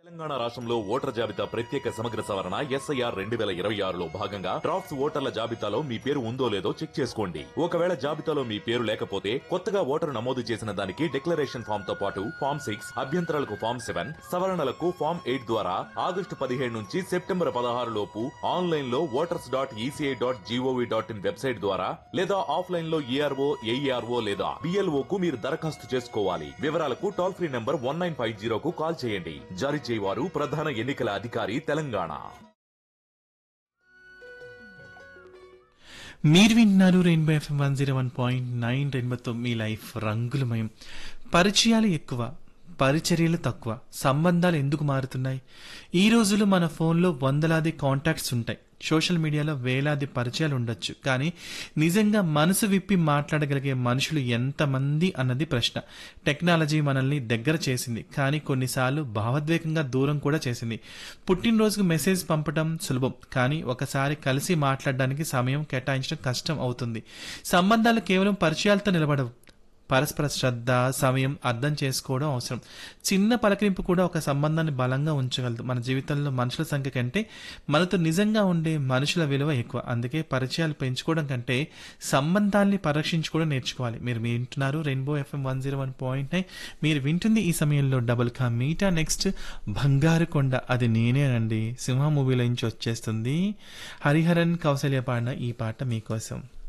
తెలంగాణ రాష్ట్రంలో ఓటర్ జాబితా ప్రత్యేక సమగ్ర సవరణ ఎస్ఐఆర్ రెండు వేల ఇరవై ఆరులో భాగంగా డ్రాఫ్ట్స్ ఓటర్ల జాబితాలో మీ పేరు ఉందో లేదో చెక్ చేసుకోండి ఒకవేళ జాబితాలో మీ పేరు లేకపోతే కొత్తగా ఓటరు నమోదు చేసిన దానికి డిక్లరేషన్ ఫామ్ తో పాటు ఫామ్ సిక్స్ అభ్యంతరాలకు ఫామ్ సెవెన్ సవరణలకు ఫామ్ ఎయిట్ ద్వారా ఆగస్టు పదిహేడు నుంచి సెప్టెంబర్ పదహారు లోపు ఆన్లైన్ లో voters dot ECI dot GOV dot in website ద్వారా లేదా ఆఫ్లైన్ లో ఏఆర్ఓ ఏఈఆర్ఓ లేదా బిఎల్ఓ కు మీరు దరఖాస్తు చేసుకోవాలి వివరాలకు toll free number one nine five జీరోకు కాల్ చేయండి జారీ చేయవారు ప్రధాన ఎన్నికల అధికారి తెలంగాణ మీరు వింటున్నారు rainbow FM one zero one point nine రెయిన్బోతో మీ లైఫ్ రంగులమయం పరిచయాలు ఎక్కువ పరిచర్యలు తక్కువ సంబంధాలు ఎందుకు మారుతున్నాయి ఈ రోజులు మన ఫోన్లో వందలాది కాంటాక్ట్స్ ఉంటాయి సోషల్ మీడియాలో వేలాది పరిచయాలు ఉండొచ్చు కానీ నిజంగా మనసు విప్పి మాట్లాడగలిగే మనుషులు ఎంతమంది అన్నది ప్రశ్న టెక్నాలజీ మనల్ని దగ్గర చేసింది కానీ కొన్నిసార్లు భావోద్వేగంగా దూరం కూడా చేసింది పుట్టినరోజుకు మెసేజ్ పంపడం సులభం కానీ ఒకసారి కలిసి మాట్లాడడానికి సమయం కేటాయించడం కష్టం అవుతుంది సంబంధాలు కేవలం పరిచయాలతో నిలబడవు పరస్పర శ్రద్ధ సమయం అర్థం చేసుకోవడం అవసరం చిన్న పలకరింపు కూడా ఒక సంబంధాన్ని బలంగా ఉంచగలదు మన జీవితంలో మనుషుల సంఖ్య కంటే మనతో నిజంగా ఉండే మనుషుల విలువ ఎక్కువ అందుకే పరిచయాలు పెంచుకోవడం కంటే సంబంధాల్ని పరీక్షించుకోవడం నేర్చుకోవాలి మీరు వింటున్నారు rainbow FM one zero one point nine మీరు వింటుంది ఈ సమయంలో డబుల్ కా మీటా నెక్స్ట్ బంగారు కొండ అది నేనేనండి సింహ మూవీలో నుంచి వచ్చేస్తుంది హరిహరన్ కౌసల్య పాడిన ఈ పాట మీకోసం